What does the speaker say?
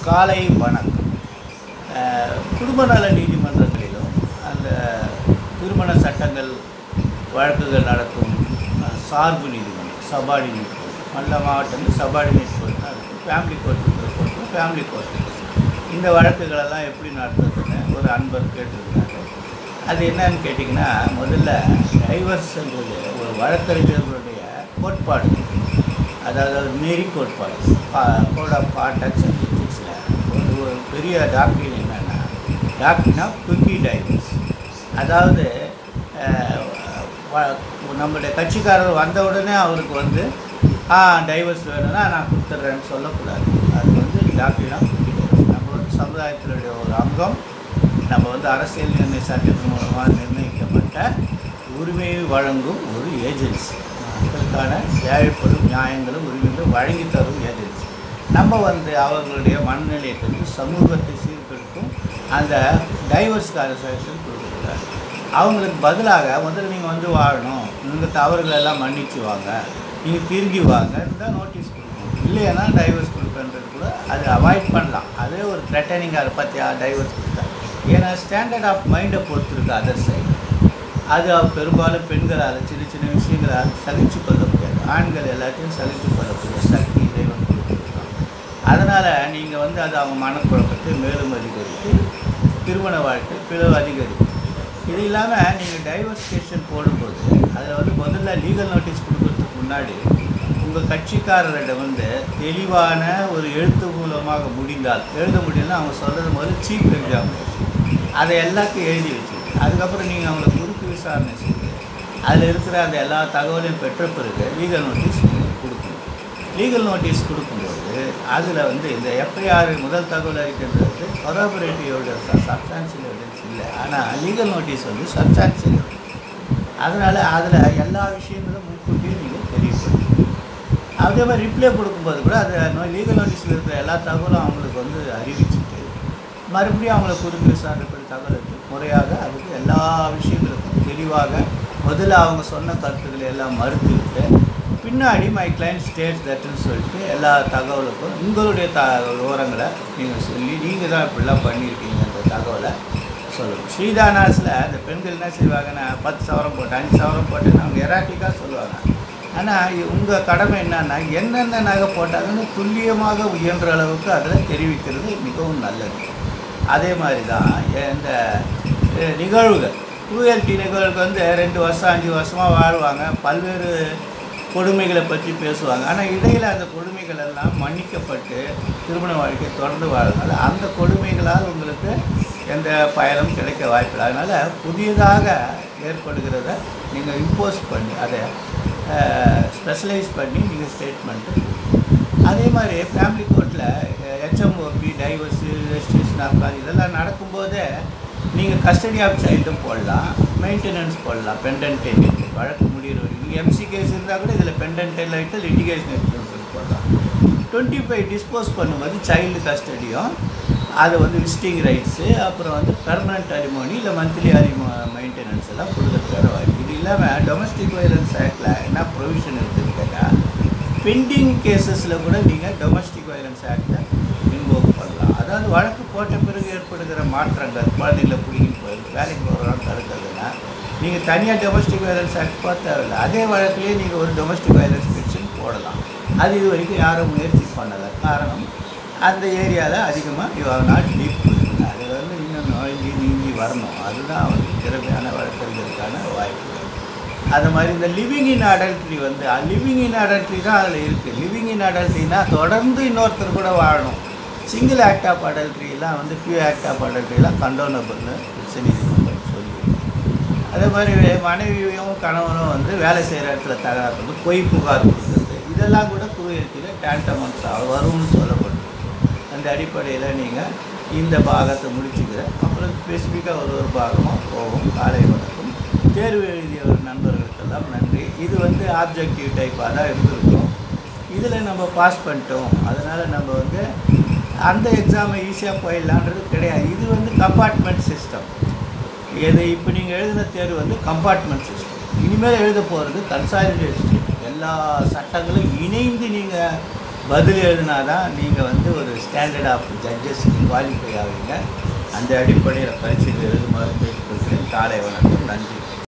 காலை வணக்கம் அஹ், குடும்ப நல நீதிமன்றங்களிலும் அந்த திருமண சட்டங்கள் வழக்குகள் நடக்கும் அஹ், சார்பு நீதிமன்றம் சபார்டினேட் கோர்ட் நல்ல மாவட்டங்கள் சபார்டினேட் கோர்ட் தான் இருக்குது family court court family court இந்த வழக்குகளெல்லாம் எப்படி நடத்துறதுன்னு ஒரு அன்பர் கேட்டிருந்தாங்க அது என்னன்னு கேட்டிங்கன்னா முதல்ல டைவர்ஸ்ன்றது ஒரு வழக்கறிஞர்களுடைய கோட்பாடு அதாவது ஒரு நெறி கோட்பாடு கோட் ஆஃப் கான்டாக்ட்ஸ் அண்ட் எத்திக்ஸில் ஒரு ஒரு பெரிய டாக்டரின் என்னென்னா டாக்டரின் ஆஃப் குக்கி டைவர்ஸ் அதாவது அஹ், வ- நம்மளுடைய கட்சிக்காரர் வந்த உடனே அவருக்கு வந்து ஆ டைவர்ஸ் வேணும்னா நான் கொடுத்துட்றேன்னு சொல்லக்கூடாது அது வந்து டாக்டரின் ஆஃப் குக்கி டைவர்ஸ் நம்ம வந்து சமுதாயத்தினுடைய ஒரு அங்கம் நம்ம வந்து அரசியல் நிர்ணய சட்டத்தின் மூலமாக நிர்ணயிக்கப்பட்ட உரிமையை வழங்கும் ஒரு ஏஜென்சி மக்களுக்கான தேவைப்படும் நியாயங்களும் உரிமைகளும் வழங்கி தரும் ஏஜென்சி நம்ம வந்து அவர்களுடைய மனநிலையை கண்டு சமூகத்தை சீர்திருத்தும் அந்த டைவர்ஸ் கான்செப்ஷன் கொடுக்கக்கூடாது அவங்களுக்கு பதிலாக முதல்ல நீங்கள் வந்து வாழணும் உங்கள் தவறுகளை எல்லாம் மன்னிச்சு வாங்க நீங்கள் திரும்பி வாங்கன்னு தான் நோட்டீஸ் கொடுக்கணும் இல்லைன்னா டைவர்ஸ் கொடுப்பேன்றது கூட அது அவாய்ட் பண்ணலாம் அதே ஒரு த்ரெட்டனிங் அதை பற்றி டைவர்ஸ் கொடுத்தா ஏன்னா ஸ்டாண்டர்ட் ஆஃப் மைண்டை பொறுத்திருக்கு அதர் சைடு அது அவ- பெரும்பாலும் பெண்களால் சின்ன சின்ன விஷயங்களால் சகிச்சு கொள்ள முடியாது ஆண்கள் எல்லாத்தையும் சகிச்சு கொள்ளக்கூடிய சக்தி இறைவன் கொடுத்துருக்கான் அதனால் நீங்கள் வந்து அது அவங்க மனக்குழப்பத்தை மேலும் அதிகரித்து திருமண வாழ்க்கை பிளவு அதிகரிக்கும் இது இல்லாமல் நீங்கள் டைவர்சிஃபிகேஷன் போடும்போது அதில் வந்து முதல்ல லீகல் நோட்டீஸ் கொடுக்கறதுக்கு முன்னாடி உங்கள் கட்சிக்காரரிடம் வந்து தெளிவான ஒரு எழுத்து மூலமாக முடிந்தால் எழுத முடியலன்னா அவங்க சொல்கிறது முதல்ல சீஃப் எக்ஸாமினேஷன் அதை எல்லாத்தையும் எழுதி வச்சு அதுக்கப்புறம் நீங்கள் அவங்களை குறுக்கு விசாரணை செய்து அதில் இருக்கிற அந்த எல்லா தகவலையும் பெற்ற பிறகு லீகல் நோட்டீஸ் நீங்கள் கொடுக்கணும் லீகல் நோட்டீஸ் கொடுக்கும்போது அதில் வந்து இந்த எஃப்ஐஆர் முதல் தகவல் அறிக்கைன்றது வந்து கொராபரேட்டிவ் எவிடன்ஸ் சப்ஸ்டான்சியல் எவிடன்ஸ் இல்லை ஆனால் லீகல் நோட்டீஸ் வந்து சப்ஸ்டான்சியல் அதனால் அதில் எல்லா விஷயங்களும் முன்கூட்டியே நீங்கள் தெரியப்படுத்தணும் அதே மாதிரி ரிப்ளை கொடுக்கும்போது கூட அது லீகல் நோட்டீஸில் இருக்கிற எல்லா தகவலும் அவங்களுக்கு வந்து அறிவிச்சுட்டு மறுபடியும் அவங்கள குறுக்கு விசாரணை பண்ணி தகவல் எடுத்து முறையாக அதுக்கு எல்லா விஷயங்களுக்கும் தெளிவாக முதல்ல அவங்க சொன்ன கருத்துக்களை எல்லாம் மறுத்துவிட்டு பின்னாடி மை கிளைண்ட் ஸ்டேட் தட்டுன்னு சொல்லிட்டு எல்லா தகவலுக்கும் உங்களுடைய த விவரங்களை நீங்கள் சொல்லி நீங்கள் தான் இப்படிலாம் பண்ணியிருக்கீங்க அந்த தகவலை சொல்லணும் ஸ்ரீதானாஸில் அந்த பெண்கள் என்ன செய்வாங்கன்னா பத்து சவரம் போட்டு அஞ்சு சவரம் போட்டுன்னு அவங்க எராட்டிக்காக சொல்லுவாங்க ஆனால் உங்கள் கடமை என்னன்னா என்னென்ன நகை போட்டாங்கன்னு துல்லியமாக உயன்ற அளவுக்கு அதில் தெரிவிக்கிறது மிகவும் நல்லது அதே மாதிரி தான் இந்த அஹ், நிகழ்வுகள் குரூயல்டி நிகழ்வுக்கு வந்து ரெண்டு வருஷம் அஞ்சு வருஷமாக வாழ்வாங்க பல்வேறு கொடுமைகளை பற்றி பேசுவாங்க ஆனால் இடையில் அந்த கொடுமைகள் எல்லாம் மன்னிக்கப்பட்டு திருமண வாழ்க்கை தொடர்ந்து வாழ்றதுனால அந்த கொடுமைகளால் உங்களுக்கு எந்த பயனும் கிடைக்க வாய்ப்பில்லை அதனால் புதியதாக ஏற்படுகிறத நீங்கள் இம்போஸ் பண்ணி அதை ஸ்பெஷலைஸ் பண்ணி நீங்கள் ஸ்டேட்மெண்ட்டு அதே மாதிரி ஃபேமிலி கோர்ட்டில் ஹெச்எம்ஓபி டைவர்ஸு ரெஜிஸ்ட்ரேஷன் ஆஃப் இதெல்லாம் நடக்கும்போதே நீங்கள் கஸ்டடி ஆஃப் சைல்டும் போடலாம் மெயின்டெனன்ஸ் போடலாம் பெண்டன்ட் வழக்கு முடிகிற வரைக்கும் எம்சி கேஸ் இருந்தால் கூட இதில் பெண்டன்ட் ஆகிட்டு லிட்டிகேஷன் எக்ஸ்பென்சஸ் போடலாம் டுவெண்ட்டி ஃபைவ் டிஸ்போஸ் பண்ணும்போது சைல்டு கஸ்டடியும் அது வந்து விசிட்டிங் ரைட்ஸு அப்புறம் வந்து பெர்மனண்ட் அலிமோனி இல்லை மந்த்லி அலிமோ மெயின்டெனன்ஸ் எல்லாம் கொடுக்கறதுக்கான வாய்ப்பு இது இல்லாமல் டொமஸ்டிக் வயலன்ஸ் ஆக்டில் என்ன ப்ரொவிஷன் இருக்குதுன்னு கேட்டால் பெண்டிங் கேசஸில் கூட நீங்கள் டொமஸ்டிக் வயலன்ஸ் ஆக்டை இன்வோக் பண்ணலாம் அதாவது வழக்கு போட்ட பிறகு ஏற்படுகிற மாற்றங்கள் குழந்தைகளை பிடிக்கும் போது வேலைக்கு போகிறோம் தடுக்கிறதுனா நீங்கள் தனியாக டொமஸ்டிக் வயலன்ஸ் ஆக்ட் போட தேவையில்லை அதே வழக்குலேயே நீங்கள் ஒரு டொமஸ்டிக் வயலன்ஸ் பென்ஷன் போடலாம் அது இது வரைக்கும் யாரும் முயற்சி பண்ணலை காரணம் அந்த ஏரியாவில் அதிகமாக யூ ஆர் நாட் டீப் அது வந்து இன்னும் நுழைஞ்சி நீங்கி வரணும் அதுதான் வந்து திறமையான வழக்கறிஞருக்கான வாய்ப்பு அது மாதிரி இந்த லிவிங் இன் அடல்ட்ரி வந்து லிவிங் இன் அடல்ட்ரி தான் அதில் இருக்குது லிவிங் இன் அடல்ட்ரினா தொடர்ந்து இன்னொருத்தர் கூட வாழணும் சிங்கிள் ஆக்ட் ஆஃப் அடல்ட்ரிலாம் வந்து பியூ ஆக்ட் ஆஃப் அடல்ட்ரிலாம் கண்டோனபிள்னு உச்சநீதிமன்றம் சொல்லி அதே மாதிரி மனைவியும் கணவனும் வந்து வேலை செய்கிற இடத்துல தகராறு வந்து பொய் புகார் கொடுக்குறது இதெல்லாம் கூட குறுகியத்தில் டேண்டமன்ஸ் வரும்னு சொல்லப்படுது அந்த அடிப்படையில் நீங்கள் இந்த பாகத்தை முடிச்சுக்கிற அப்புறம் ஸ்பெசிஃபிக்காக ஒரு ஒரு பாகமாக போகும் காலை வணக்கம் தேர்வு எழுதிய ஒரு நண்பர்களுக்கெல்லாம் நன்றி இது வந்து ஆப்ஜெக்டிவ் டைப்பாக தான் இருந்திருக்கும் இதில் நம்ம பாஸ் பண்ணிட்டோம் அதனால் நம்ம வந்து அந்த எக்ஸாமை ஈஸியாக போயிடலான்றது கிடையாது இது வந்து கம்பார்ட்மெண்ட் சிஸ்டம் இது இப்போ நீங்கள் எழுதின தேர்வு வந்து கம்பார்ட்மெண்ட் சிஸ்டம் இனிமேல் எழுத போகிறது கன்சாலிடேட் எல்லா சட்டங்களும் இணைந்து நீங்கள் பதில் எழுதினா தான் நீங்கள் வந்து ஒரு ஸ்டாண்டர்ட் ஆஃப் ஜட்ஜஸ்க்கு குவாலிஃபை ஆகுங்க அந்த அடிப்படையில் பரிசீலனை எழுதுமாறு கேட்டுக்கொள்கிறேன் காலை வணக்கம் நன்றி